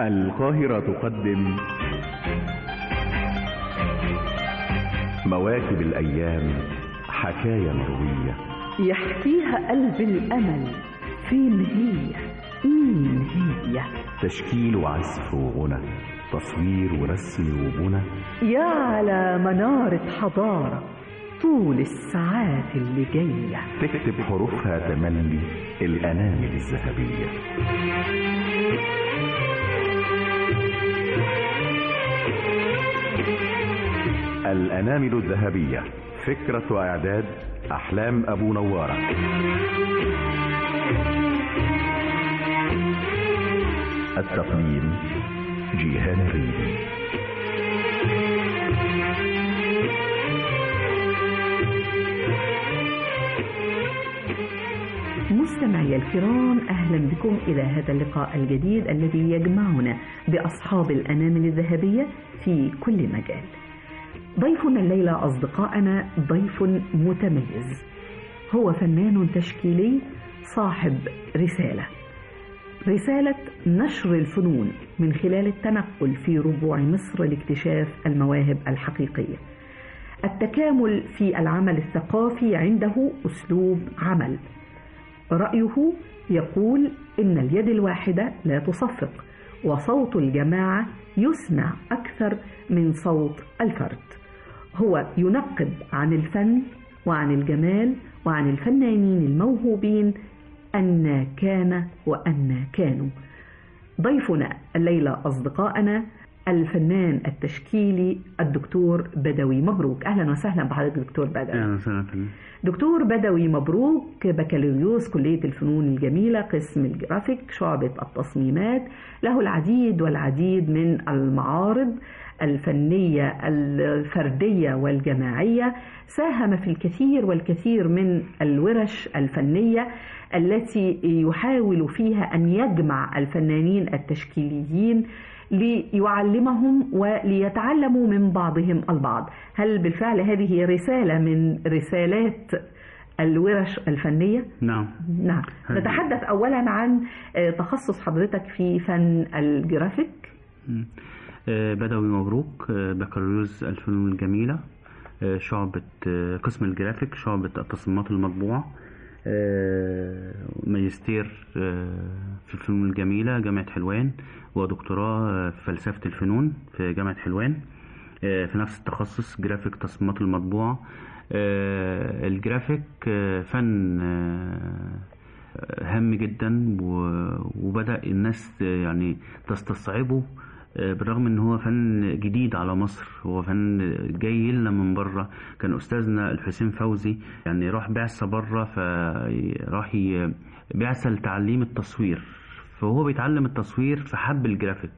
القاهرة تقدم مواكب الأيام حكاية مروية يحكيها قلب الأمل فين هي مين هي تشكيل وعزف وغنى تصوير ورسم وبنى يا على منارة حضارة طول الساعات اللي جاية تكتب حروفها تملي الأنامل الذهبية الأنامل الذهبية فكرة وإعداد أحلام أبو نوارة التقديم جيهان ريدي مستمعي الكرام أهلا بكم إلى هذا اللقاء الجديد الذي يجمعنا بأصحاب الأنامل الذهبية في كل مجال ضيفنا الليلة أصدقائنا ضيف متميز هو فنان تشكيلي صاحب رسالة رسالة نشر الفنون من خلال التنقل في ربوع مصر لاكتشاف المواهب الحقيقية التكامل في العمل الثقافي عنده أسلوب عمل رأيه يقول إن اليد الواحدة لا تصفق وصوت الجماعة يسمع أكثر من صوت الفرد هو ينقب عن الفن وعن الجمال وعن الفنانين الموهوبين أن كان وأن كانوا ضيفنا الليلة أصدقائنا الفنان التشكيلي الدكتور بدوي مبروك أهلا وسهلا بحضرتك دكتور بدوي اهلا وسهلا فندم. دكتور بدوي مبروك بكالوريوس كلية الفنون الجميلة قسم الجرافيك شعبة التصميمات له العديد والعديد من المعارض الفنية الفردية والجماعية ساهم في الكثير والكثير من الورش الفنية التي يحاول فيها أن يجمع الفنانين التشكيليين ليعلمهم وليتعلموا من بعضهم البعض هل بالفعل هذه رسالة من رسالات الورش الفنية؟ نعم نعم نتحدث أولا عن تخصص حضرتك في فن الجرافيك مم. آه، بدوي مبروك آه، بكالوريوس الفنون الجميلة آه، شعبة آه، قسم الجرافيك شعبة التصميمات المطبوعة آه، ماجستير آه، في الفنون الجميلة جامعة حلوان ودكتوراه آه، في فلسفة الفنون في جامعة حلوان آه، في نفس التخصص جرافيك تصميمات المطبوعة آه، الجرافيك آه، فن آه، هام جدا و- وبدأ الناس يعني تستصعبه آه، بالرغم ان هو فن جديد على مصر هو فن جاي لنا من بره كان استاذنا الحسين فوزي يعني راح بعثه بره فراح ي- بعثه لتعليم التصوير فهو بيتعلم التصوير فحب الجرافيك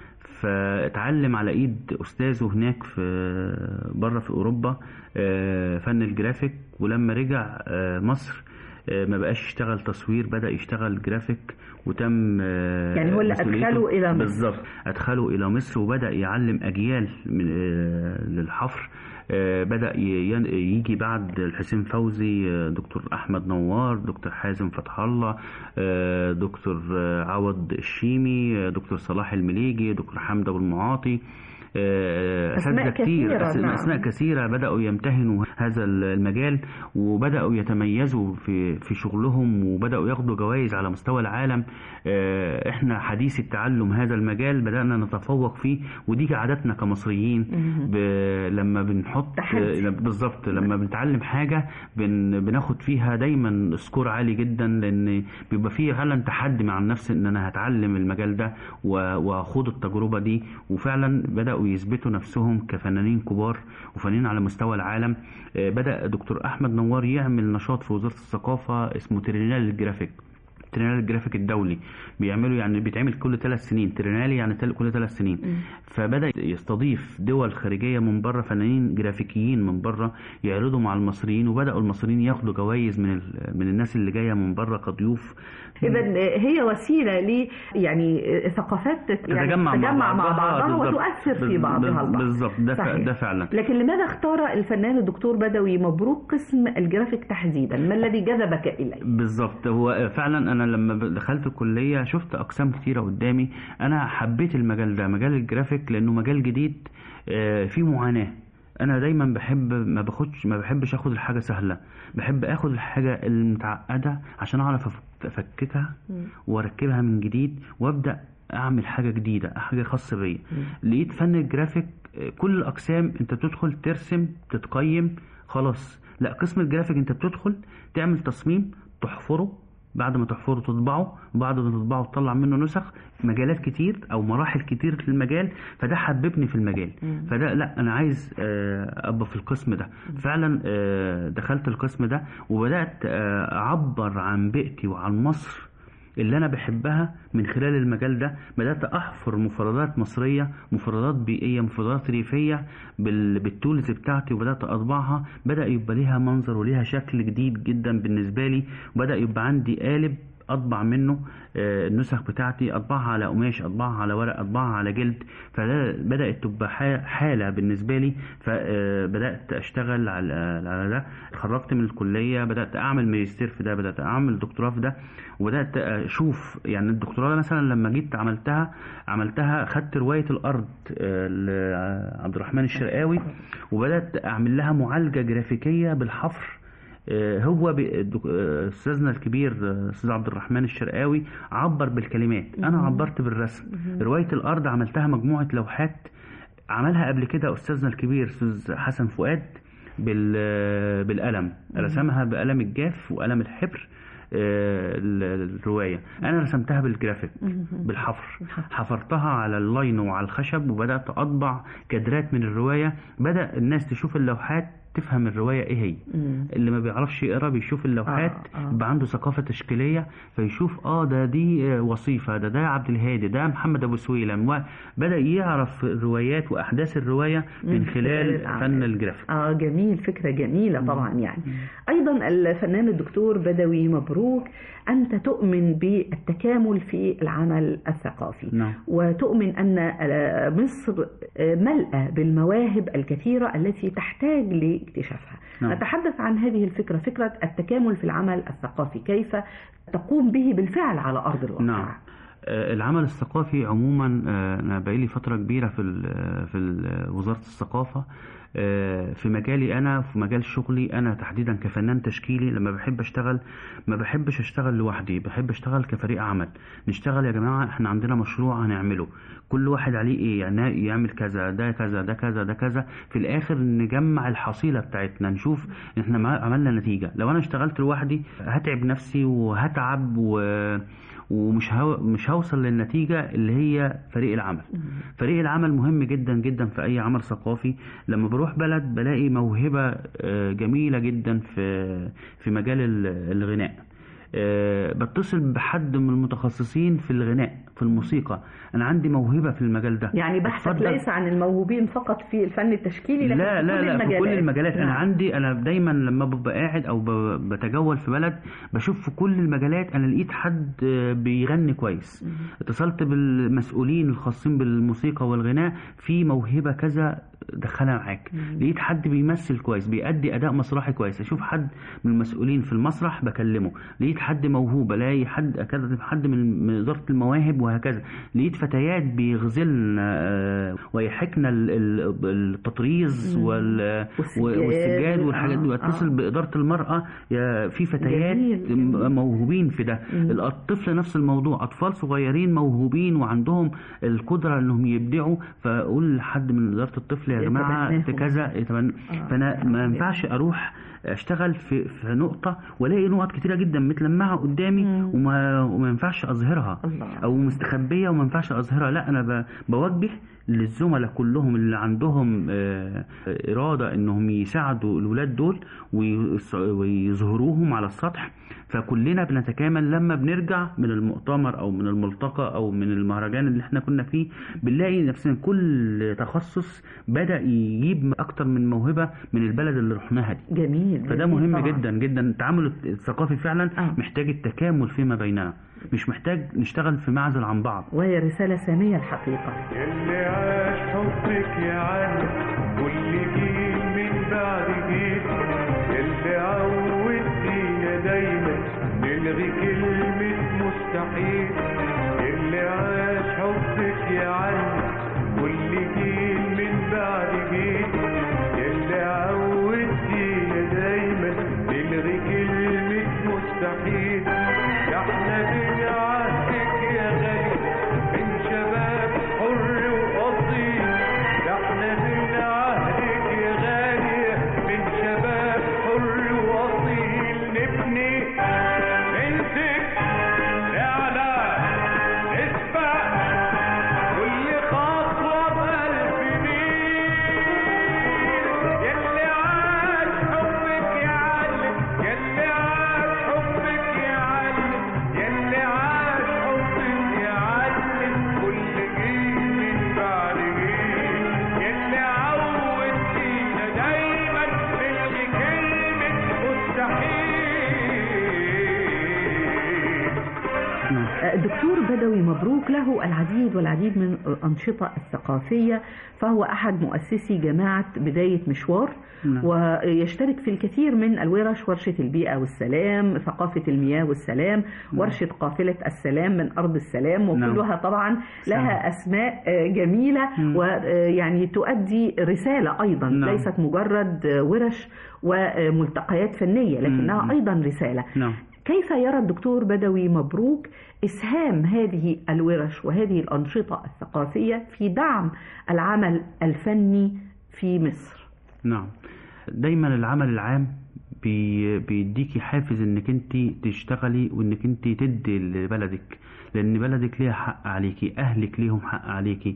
فاتعلم على ايد استاذه هناك في بره في اوروبا آه، فن الجرافيك ولما رجع آه، مصر آه، ما بقاش يشتغل تصوير بدأ يشتغل جرافيك وتم آه، يعني هو اللي مسؤوليته- أدخله إلى مصر. بالظبط أدخله إلى مصر وبدأ يعلم أجيال من آه، للحفر آه، بدأ ي- ين- يجي بعد الحسين فوزي آه، دكتور أحمد نوار دكتور حازم فتح الله آه، دكتور آه، عوض الشيمي آه، دكتور صلاح المليجي دكتور حمد أبو المعاطي آه، أسماء أساتذة كتير كثيرة، أس- نعم. أسماء كثيرة بدأوا يمتهنوا هذا المجال وبدأوا يتميزوا في في شغلهم وبدأوا ياخدوا جوائز على مستوى العالم آه، احنا حديث التعلم هذا المجال بدأنا نتفوق فيه ودي عاداتنا كمصريين ب... لما بنحط تحدي. آه، بالظبط لما بنتعلم حاجة بن... بناخد فيها دايما سكور عالي جدا لأن بيبقى فيه فعلا تحدي مع النفس إن أنا هتعلم المجال ده و... وأخوض التجربة دي وفعلا بدأوا يثبتوا نفسهم كفنانين كبار وفنانين على مستوى العالم آه، بدأ دكتور أحمد نوار يعمل نشاط في وزارة الثقافة اسمه ترينال الجرافيك ترينال الجرافيك الدولي بيعملوا يعني بيتعمل كل ثلاث سنين ترينالي يعني تل- كل ثلاث سنين فبدأ يستضيف دول خارجية من بره فنانين جرافيكيين من بره يعرضوا مع المصريين وبدأوا المصريين ياخدوا جوائز من ال- من الناس اللي جاية من بره كضيوف إذا هي وسيلة ل يعني ثقافات يعني تتجمع مع تتجمع مع بعضها بعضها بالظبط. وتؤثر في بال- بعضها بال- البعض بالظبط ده ف- صحيح. ده فعلا لكن لماذا اختار الفنان الدكتور بدوي مبروك قسم الجرافيك تحديدا ما الذي جذبك إليه بالظبط هو فعلا انا لما ب- دخلت الكليه شفت اقسام كتيره قدامي انا حبيت المجال ده مجال الجرافيك لانه مجال جديد آه، فيه معاناه انا دايما بحب ما باخدش ما بحبش اخد الحاجه سهله بحب اخد الحاجه المتعقده عشان اعرف أفك- افككها واركبها من جديد وابدا اعمل حاجه جديده حاجه خاصه بيا لقيت فن الجرافيك آه، كل الاقسام انت بتدخل ترسم تتقيم خلاص لا قسم الجرافيك انت بتدخل تعمل تصميم تحفره بعد ما تحفره تطبعه بعد ما تطبعه تطلع منه نسخ مجالات كتير او مراحل كتير في المجال فده حببني في المجال فده لا انا عايز آه، ابقى في القسم ده فعلا آه، دخلت القسم ده وبدات آه، اعبر عن بيئتي وعن مصر اللي انا بحبها من خلال المجال ده بدات احفر مفردات مصريه مفردات بيئيه مفردات ريفيه بال- بالتولز بتاعتي وبدات اطبعها بدا يبقى ليها منظر وليها شكل جديد جدا بالنسبه لي وبدا يبقى عندي قالب اطبع منه آه، النسخ بتاعتي اطبعها على قماش اطبعها على ورق اطبعها على جلد فبدات تبقى ح- حاله بالنسبه لي فبدات اشتغل على على ده اتخرجت من الكليه بدات اعمل ماجستير في ده بدات اعمل دكتوراه في ده وبدات اشوف يعني الدكتوراه مثلا لما جيت عملتها عملتها خدت روايه الارض آه، لعبد الرحمن الشرقاوي وبدات اعمل لها معالجه جرافيكيه بالحفر آه، هو ب- الدك- آه، استاذنا الكبير آه، استاذ عبد الرحمن الشرقاوي عبر بالكلمات انا عبرت بالرسم روايه الارض عملتها مجموعه لوحات عملها قبل كده استاذنا الكبير استاذ حسن فؤاد بال آه، بالقلم رسمها بقلم الجاف وقلم الحبر آه، ال- الروايه انا رسمتها بالجرافيك بالحفر حفرتها على اللاين وعلى الخشب وبدات اطبع كادرات من الروايه بدا الناس تشوف اللوحات تفهم الروايه ايه هي اللي ما بيعرفش يقرا بيشوف اللوحات آه، آه. يبقى عنده ثقافه تشكيليه فيشوف اه ده دي آه، وصيفه ده ده عبد الهادي ده محمد ابو سويلم بدا يعرف الروايات واحداث الروايه من خلال الأعمال. فن الجرافيك اه جميل فكرة جميلة طبعا يعني أيضا الفنان الدكتور بدوي مبروك أنت تؤمن بالتكامل في العمل الثقافي نعم. وتؤمن أن آه، مصر آه، ملأة بالمواهب الكثيرة التي تحتاج لاكتشافها نعم. نتحدث عن هذه الفكرة فكرة التكامل في العمل الثقافي كيف تقوم به بالفعل على أرض الواقع نعم آه، العمل الثقافي عموما آه، انا بقالي فتره كبيره في ال- في ال- وزاره الثقافه آه، في مجالي انا في مجال شغلي انا تحديدا كفنان تشكيلي لما بحب اشتغل ما بحبش اشتغل لوحدي بحب اشتغل كفريق عمل نشتغل يا جماعه احنا عندنا مشروع هنعمله كل واحد عليه ايه يعني يعمل كذا ده كذا ده كذا ده كذا في الاخر نجمع الحصيله بتاعتنا نشوف احنا ما- عملنا نتيجه لو انا اشتغلت لوحدي هتعب نفسي وهتعب و ومش هو مش هوصل للنتيجة اللي هي فريق العمل فريق العمل مهم جدا جدا في أي عمل ثقافي لما بروح بلد بلاقي موهبة آه، جميلة جدا في في مجال ال- الغناء آه، بتصل بحد من المتخصصين في الغناء في الموسيقى أنا عندي موهبة في المجال ده يعني بحثك اتفضل. ليس عن الموهوبين فقط في الفن التشكيلي لكن لا في لا كل لا في كل المجالات انا نعم. عندي انا دايما لما ببقى قاعد او ب- بتجول في بلد بشوف في كل المجالات انا لقيت حد آه، بيغني كويس اتصلت بالمسؤولين الخاصين بالموسيقى والغناء في موهبه كذا دخلها معاك لقيت حد بيمثل كويس بيأدي اداء مسرحي كويس اشوف حد من المسؤولين في المسرح بكلمه لقيت حد موهوب الاقي حد اكلم حد من من اداره المواهب وهكذا لقيت فتيات بيغزلن آه، ويحكن ال- ال- التطريز وال- والسجاد. والسجاد والحاجات دي آه، واتصل آه. باداره المراه يا- في فتيات جميل، جميل. موهوبين في ده الطفل نفس الموضوع اطفال صغيرين موهوبين وعندهم القدره انهم يبدعوا فاقول لحد من اداره الطفل يا جماعه يتبناهم. كذا يتبن... آه. فانا ما ينفعش اروح اشتغل في في نقطه والاقي نقط كتيره جدا متلمعه قدامي وما وما ينفعش اظهرها الله. او مستخبيه وما ينفعش اظهرها لا انا ب... بوجه للزملاء كلهم اللي عندهم آه، اراده انهم يساعدوا الولاد دول ويص- ويظهروهم على السطح فكلنا بنتكامل لما بنرجع من المؤتمر او من الملتقى او من المهرجان اللي احنا كنا فيه بنلاقي نفسنا كل تخصص بدا يجيب اكتر من موهبه من البلد اللي رحناها دي جميل فده جميل مهم طبعاً. جدا جدا التعامل الثقافي فعلا آه. محتاج التكامل فيما بيننا مش محتاج نشتغل في معزل عن بعض وهي رسالة سامية الحقيقة اللي عاش حبك يا عالم كل جيل من بعد جيل اللي عودتينا دايما نلغي كلمة مستحيل اللي عاش حبك يعلم كل جيل من بعد جيل اللي عودتينا دايما نلغي كلمة مستحيل ده احنا بنعهدك يا غالي من شباب حر وأصيل ده احنا بنعهدك يا غالي من شباب حر وأصيل نبني بنتك اعلى اسبق كل خطوة بألف ميل يلي عاش حبك يعلم يلي عاش حبك يعلم يلي عاش حبك يعلم كل جيل من بعد جيل يلي عودتينا دايما نلغي كلمة مستحيل الدكتور بدوي مبروك له العديد والعديد من الأنشطة الثقافية فهو أحد مؤسسي جماعة بداية مشوار نعم. ويشترك في الكثير من الورش ورشة البيئة والسلام ثقافة المياه والسلام ورشة قافلة السلام من أرض السلام وكلها طبعا لها أسماء آه، جميلة مم. ويعني تؤدي رسالة أيضا نعم. ليست مجرد آه، ورش وملتقيات فنية لكنها مم. أيضا رسالة نعم كيف يرى الدكتور بدوي مبروك إسهام هذه الورش وهذه الأنشطة الثقافية في دعم العمل الفني في مصر؟ نعم دايما العمل العام بي بيديكي حافز انك انت تشتغلي وانك انت تدي لبلدك لان بلدك ليها حق عليكي اهلك ليهم حق عليكي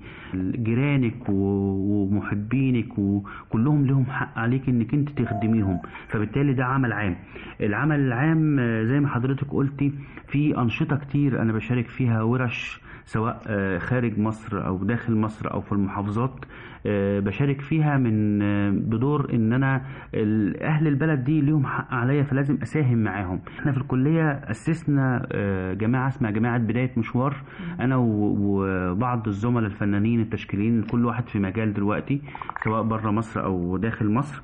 جيرانك و- ومحبينك وكلهم لهم حق عليكي انك انت تخدميهم فبالتالي ده عمل عام العمل العام آه، زي ما حضرتك قلتي في انشطه كتير انا بشارك فيها ورش سواء آه، خارج مصر او داخل مصر او في المحافظات آه، بشارك فيها من آه، بدور ان انا ال- اهل البلد دي ليهم حق عليا فلازم اساهم معاهم احنا في الكليه اسسنا آه، جماعه اسمها جماعه بدايه مشوار انا و- وبعض الزملاء الفنانين التشكيليين كل واحد في مجال دلوقتي سواء بره مصر او داخل مصر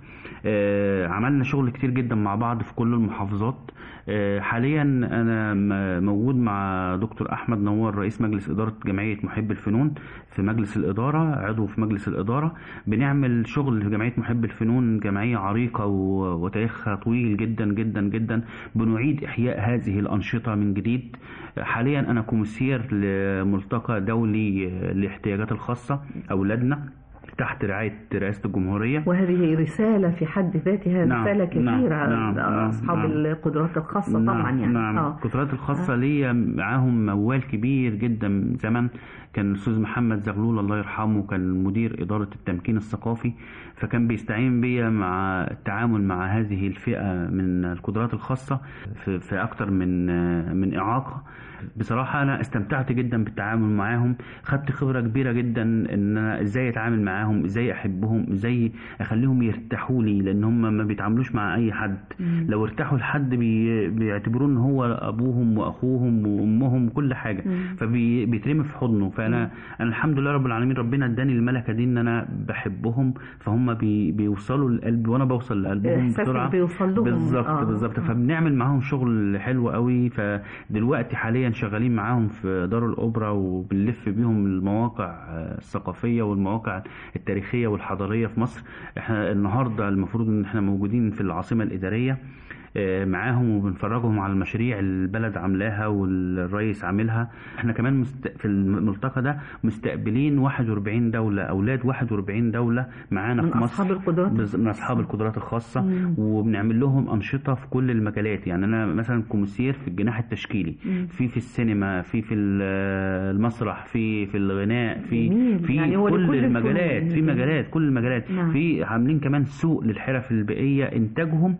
آه، عملنا شغل كتير جدا مع بعض في كل المحافظات آه، حاليا انا م- موجود مع دكتور احمد نوار رئيس مجلس اداره جمعيه محب الفنون في مجلس الاداره عضو في مجلس الاداره بنعمل شغل في جمعيه محب الفنون جمعيه عريقه و- وتاريخها طويل جدا جدا جدا بنعيد احياء هذه الانشطه من جديد حاليا انا كوميسير لملتقى دولي للاحتياجات الخاصه اولادنا تحت رعايه رئاسه الجمهوريه وهذه رسالة في حد ذاتها نعم، رسالة نعم، كثيرة نعم، نعم، أصحاب نعم. القدرات الخاصة طبعا نعم يعني نعم آه. القدرات الخاصة ليا معاهم موال كبير جدا زمان كان الأستاذ محمد زغلول الله يرحمه كان مدير إدارة التمكين الثقافي فكان بيستعين بيا مع التعامل مع هذه الفئة من القدرات الخاصة في, في أكتر من من إعاقة بصراحة أنا استمتعت جدا بالتعامل معاهم خدت خبرة كبيرة جدا إن أنا إزاي أتعامل معاهم إزاي أحبهم إزاي أخليهم يرتاحوا لي لأن هم ما بيتعاملوش مع أي حد مم. لو ارتاحوا لحد بي... بيعتبروه ان هو ابوهم واخوهم وامهم كل حاجه مم. فبيترمي في حضنه فانا انا الحمد لله رب العالمين ربنا اداني الملكه دي ان انا بحبهم فهم بي... بيوصلوا لقلبي وانا بوصل لقلبهم إحساسك بسرعه بيوصل لهم. بالظبط آه. بالظبط آه. فبنعمل معاهم شغل حلو قوي فدلوقتي حاليا شغالين معاهم في دار الاوبرا وبنلف بيهم المواقع آه، الثقافيه والمواقع التاريخيه والحضاريه في مصر احنا النهارده المفروض ان احنا موجودين في العاصمه الاداريه آه، معاهم وبنفرجهم على المشاريع اللي البلد عاملاها والرئيس عاملها احنا كمان مست... في الملتقى ده مستقبلين 41 دولة اولاد 41 دولة معانا من في مصر أصحاب القدرات بز- من اصحاب القدرات الخاصة مم. وبنعمل لهم انشطة في كل المجالات يعني انا مثلا كوميسير في الجناح التشكيلي مم. في في السينما في في ال- المسرح في في الغناء في جميل. في يعني هو كل لكل المجالات الفنون. في مجالات كل المجالات نعم. في عاملين كمان سوق للحرف البيئية انتاجهم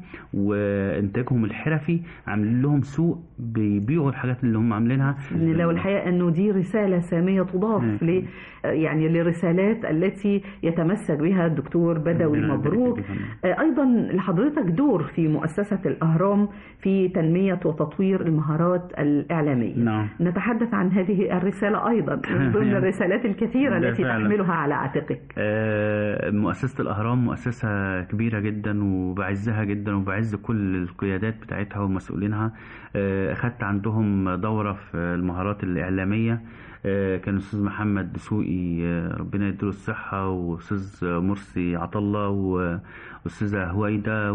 وانتاجهم الحرفي عاملين لهم سوق بيبيعوا الحاجات اللي هم عاملينها إن لو الحقيقة أنه دي رسالة سامية تضاف مم. ل يعني للرسالات التي يتمسك بها الدكتور بدوي ربنا يبارك مبروك فيك يا فندم. آه، أيضا لحضرتك دور في مؤسسة الأهرام في تنمية وتطوير المهارات الإعلامية نعم نتحدث عن هذه الرسالة أيضا من ضمن الرسالات الكثيرة ده التي فعلا. تحملها على عاتقك آه، مؤسسة الأهرام مؤسسة كبيرة جدا وبعزها جدا وبعز كل القيادات بتاعتها ومسؤولينها آه، أخدت عندهم دورة في المهارات الإعلامية آه، كان أستاذ محمد دسوقي آه، ربنا يديله الصحة وأستاذ مرسي عطلة وأستاذة هويدة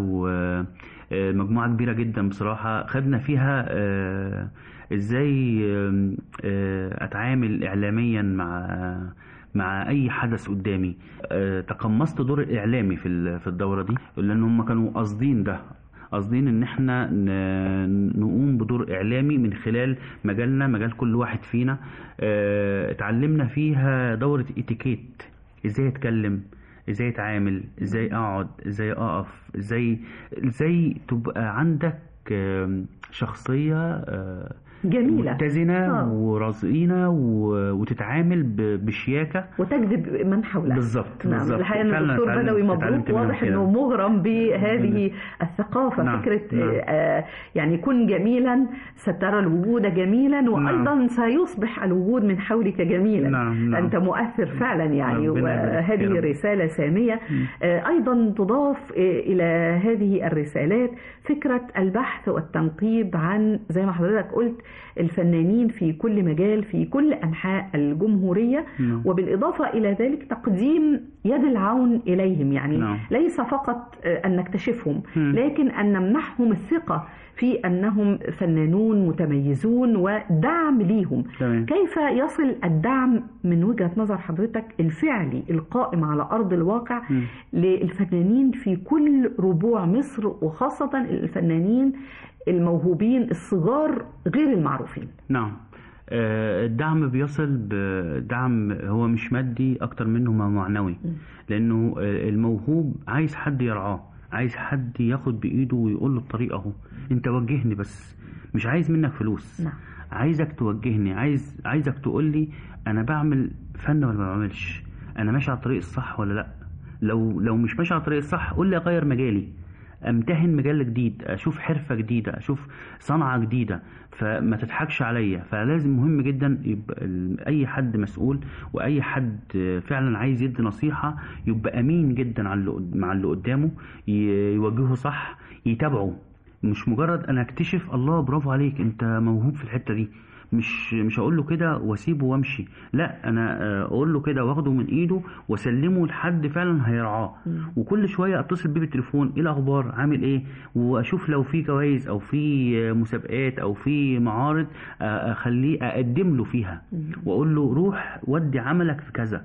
ومجموعة كبيرة جدا بصراحة خدنا فيها آه، ازاي آم، آه، اتعامل اعلاميا مع مع اي حدث قدامي آه، تقمصت دور الاعلامي في ال- في الدوره دي لان هم كانوا قاصدين ده قاصدين ان احنا ن- نقوم بدور اعلامي من خلال مجالنا مجال كل واحد فينا آه، اتعلمنا فيها دوره اتيكيت ازاي اتكلم ازاي اتعامل ازاي اقعد ازاي اقف ازاي ازاي تبقى عندك آم، شخصيه آه، جميلة متزنة آه. ورزينة و- وتتعامل ب- بشياكة وتجذب من حولها بالظبط نعم بالظبط. الحقيقة أن فعلاً الدكتور اتعلمت- بدوي مبروك اتعلمت منهم واضح كده. أنه مغرم بهذه الثقافة نعم، فكرة نعم. آه، يعني كن جميلا سترى الوجود جميلا وأيضا سيصبح الوجود من حولك جميلا نعم، نعم. أنت مؤثر فعلا يعني ربنا يبارك فيك يا وهذه رب. رسالة سامية آه، أيضا تضاف آه، إلى هذه الرسالات فكرة البحث والتنقيب عن زي ما حضرتك قلت الفنانين في كل مجال في كل أنحاء الجمهورية نعم. وبالإضافة إلى ذلك تقديم يد العون إليهم يعني نعم. ليس فقط آه، أن نكتشفهم مم. لكن أن نمنحهم الثقة في أنهم فنانون متميزون ودعم ليهم تمام. كيف يصل الدعم من وجهة نظر حضرتك الفعلي القائم على أرض الواقع مم. للفنانين في كل ربوع مصر وخاصة الفنانين الموهوبين الصغار غير المعروفين نعم آه، الدعم بيصل بدعم هو مش مادي اكتر منه ما معنوي لانه آه، الموهوب عايز حد يرعاه عايز حد ياخد بايده ويقول له الطريق اهو انت وجهني بس مش عايز منك فلوس نعم. عايزك توجهني عايز عايزك تقول لي انا بعمل فن ولا ما بعملش انا ماشي على الطريق الصح ولا لا لو لو مش ماشي على الطريق الصح قول لي اغير مجالي امتهن مجال جديد اشوف حرفه جديده اشوف صنعه جديده فما تضحكش عليا فلازم مهم جدا يبقى ال- اي حد مسؤول واي حد فعلا عايز يدي نصيحه يبقى امين جدا على اللي قد- مع اللي قدامه ي- يوجهه صح يتابعه مش مجرد انا اكتشف الله برافو عليك انت موهوب في الحته دي مش مش هقول له كده واسيبه وامشي لا انا آه، اقول له كده واخده من ايده واسلمه لحد فعلا هيرعاه وكل شويه اتصل بيه بالتليفون ايه الاخبار عامل ايه واشوف لو في جوائز او في آه، مسابقات او في معارض آه، اخليه اقدم له فيها واقول له روح ودي عملك في كذا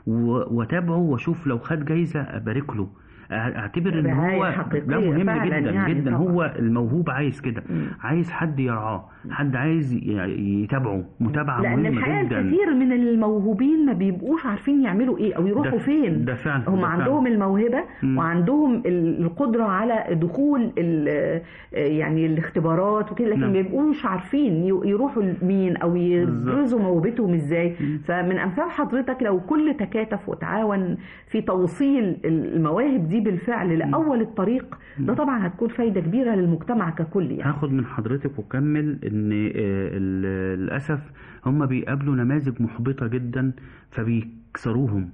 و- واتابعه واشوف لو خد جايزه ابارك له اعتبر ان رعاية هو حقيقية ده مهم فعلاً جدا يعني جدا طبعاً. هو الموهوب عايز كده عايز حد يرعاه حد عايز ي- يتابعه متابعه لأن مهمه الحقيقة جدا الكثير من الموهوبين ما بيبقوش عارفين يعملوا إيه أو يروحوا ده- فين ده فعلا، هم ده عندهم فعلا. الموهبة مم. وعندهم ال- القدرة على دخول ال- يعني الاختبارات وكده لكن نعم. ما بيبقوش عارفين ي- يروحوا لمين أو يبرزوا موهبتهم إزاي فمن أمثال حضرتك لو كل تكاتف وتعاون في توصيل المواهب دي بالفعل لأول الطريق ده طبعا هتكون فايدة كبيرة للمجتمع ككل يعني هاخد من حضرتك وكمل ان آه، ال- للاسف هم بيقابلوا نماذج محبطه جدا فبيكسروهم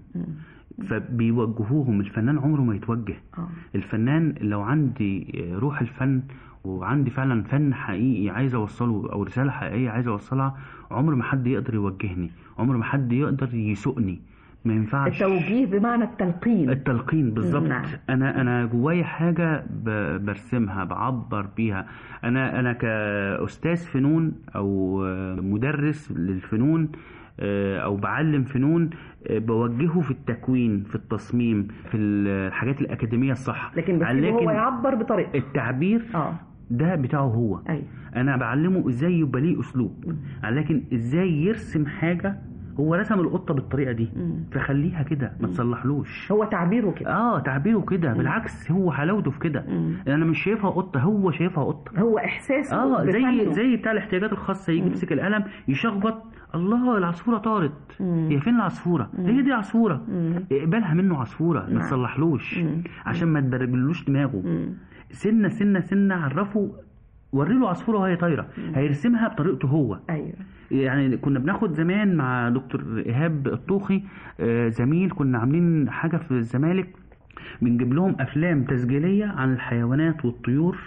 فبيوجهوهم الفنان عمره ما يتوجه آه. الفنان لو عندي آه، روح الفن وعندي فعلا فن حقيقي عايز اوصله او رساله حقيقيه عايز اوصلها عمر ما حد يقدر يوجهني عمر ما حد يقدر يسوقني ما ينفعش التوجيه بمعنى التلقين التلقين بالظبط نعم. انا انا جوايا حاجه ب- برسمها بعبر بيها انا انا كاستاذ فنون او مدرس للفنون آه، او بعلم فنون آه، بوجهه في التكوين في التصميم في الحاجات الاكاديميه الصح لكن بسيبه هو يعبر بطريقته التعبير اه ده بتاعه هو ايوه انا بعلمه ازاي يبقى ليه اسلوب لكن ازاي يرسم حاجه هو رسم القطه بالطريقه دي مم. فخليها كده ما تصلحلوش هو تعبيره كده اه تعبيره كده بالعكس هو حلاوته في كده مم. انا مش شايفها قطه هو شايفها قطه هو احساسه اه زي بفنه. زي بتاع الاحتياجات الخاصه يجي يمسك القلم يشخبط الله العصفوره طارت مم. هي فين العصفوره هي دي عصفوره مم. اقبلها منه عصفوره ما نعم. تصلحلوش مم. عشان ما تبرجلوش دماغه مم. سنه سنه سنه عرفه وري له عصفوره وهي طايره هيرسمها بطريقته هو ايوه يعني كنا بناخد زمان مع دكتور ايهاب الطوخي آه، زميل كنا عاملين حاجه في الزمالك بنجيب لهم افلام تسجيليه عن الحيوانات والطيور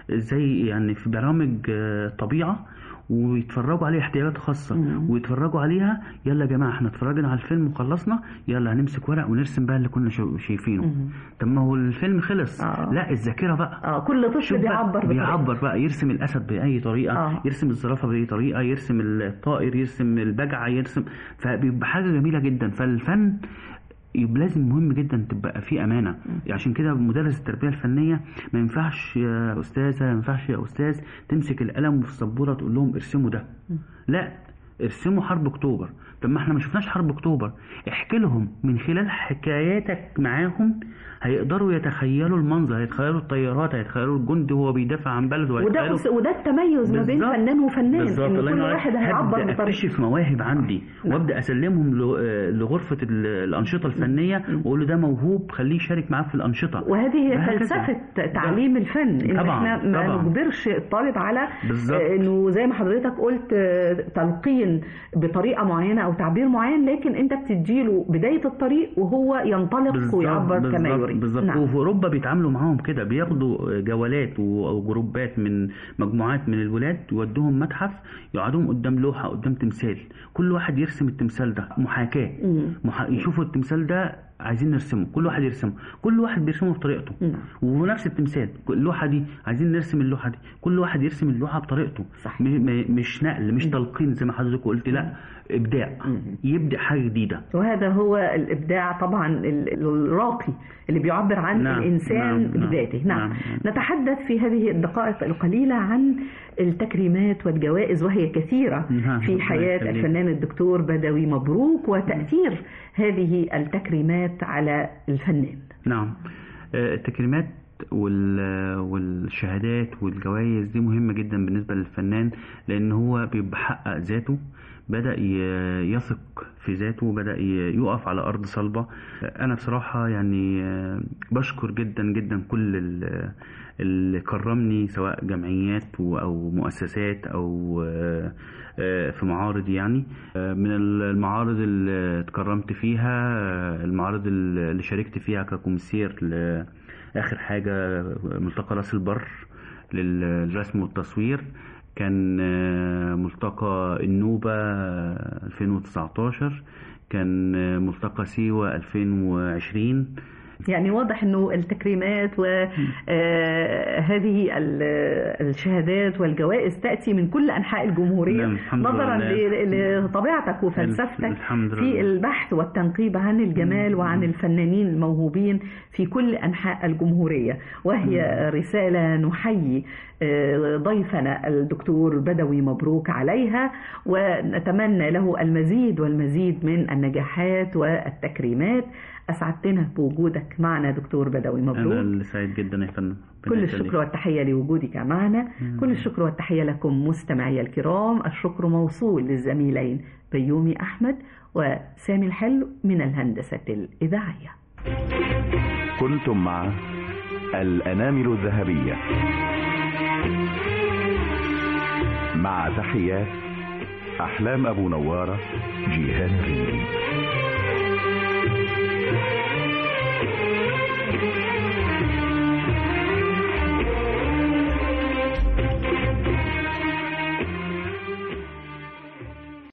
زي يعني في برامج آه، طبيعه ويتفرجوا عليه احتياجات خاصة مم. ويتفرجوا عليها يلا يا جماعة احنا اتفرجنا على الفيلم وخلصنا يلا هنمسك ورق ونرسم بقى اللي كنا شو- شايفينه مم. طب ما هو الفيلم خلص آه. لا الذاكرة بقى اه كل طفل شوف بقى، بيعبر بطريقته. بيعبر بقى يرسم الاسد باي طريقه آه. يرسم الزرافه باي طريقه يرسم الطائر يرسم البجعه يرسم فبيبقى حاجه جميله جدا فالفن يبقى لازم مهم جدا تبقى فيه امانه عشان كده مدرس التربيه الفنيه ما ينفعش يا استاذه ما ينفعش يا استاذ تمسك القلم وفي السبوره تقول لهم ارسموا ده لا ارسموا حرب اكتوبر طب ما احنا ما شفناش حرب اكتوبر احكي لهم من خلال حكاياتك معاهم هيقدروا يتخيلوا المنظر هيتخيلوا الطيارات هيتخيلوا الجندي وهو بيدافع عن بلده وده هيتخيلوا وده التميز ما بين بالظبط. فنان وفنان بالظبط ان الله كل ينور عليك. واحد هيعبر هبدا بطريقته اكتشف مواهب عندي وابدا اسلمهم ل- آه، لغرفه ال- الانشطه الفنيه واقول له ده موهوب خليه يشارك معاك في الانشطه وهذه هي وهكذا. فلسفة تعليم الفن ان طبعاً، احنا ما طبعاً. نجبرش الطالب على بالظبط. آه، انه زي ما حضرتك قلت آه، تلقين بطريقة معينة او تعبير معين لكن انت بتديله بداية الطريق وهو ينطلق بالظبط، ويعبر كما بالظبط، يريد بالظبط نعم. وفي اوروبا بيتعاملوا معاهم كده بياخدوا جولات و- او جروبات من مجموعات من الولاد يودوهم متحف يقعدوهم قدام لوحه قدام تمثال كل واحد يرسم التمثال ده محاكاه مم. محا... يشوفوا التمثال ده عايزين نرسمه كل واحد يرسمه كل واحد بيرسمه بطريقته نعم. ونفس التمثال اللوحه دي عايزين نرسم اللوحه دي كل واحد يرسم اللوحه بطريقته صح. م... م... مش نقل مش تلقين زي ما حضرتك قلت لا ابداع يبدع حاجه جديده وهذا هو الإبداع طبعا ال- الراقي اللي بيعبر عن نعم، الإنسان نعم، نعم، بذاته نعم. نعم. نتحدث في هذه الدقائق القليلة عن التكريمات والجوائز وهي كثيرة نعم، في ربنا حياة يخليك. الفنان الدكتور بدوي مبروك وتأثير هذه التكريمات على الفنان نعم آه، التكريمات وال- والشهادات والجوائز دي مهمة جدا بالنسبة للفنان لأن هو بيبقى حقق ذاته بدأ ي- يثق في ذاته بدأ ي- يقف على أرض صلبة أنا بصراحة يعني آه، بشكر جدا جدا كل ال- اللي كرمني سواء جمعيات و- أو مؤسسات أو آه، آه، في معارض يعني آه، من المعارض اللي اتكرمت فيها آه، المعارض اللي شاركت فيها ككومسير لآخر حاجة ملتقى راس البر للرسم والتصوير كان آه، ملتقى النوبة آه، 2019 كان آه، ملتقى سيوة 2020 يعني واضح انه التكريمات وهذه الشهادات والجوائز تاتي من كل انحاء الجمهوريه نعم، الحمد نظرا لله. ل- لطبيعتك وفلسفتك الحمد في لله. البحث والتنقيب عن الجمال وعن الفنانين الموهوبين في كل انحاء الجمهوريه وهي رساله نحيي آه، ضيفنا الدكتور بدوي مبروك عليها ونتمنى له المزيد والمزيد من النجاحات والتكريمات اسعدتنا بوجودك معنا دكتور بدوي أنا مبروك اللي سعيد جدا يا فندم كل ربنا الشكر يخليك. والتحية لوجودك معنا كل الشكر والتحية لكم مستمعي الكرام الشكر موصول للزميلين بيومي أحمد وسامي الحلو من الهندسة الإذاعية كنتم مع الأنامل الذهبية مع تحيات أحلام أبو نوارة جيهان ريدي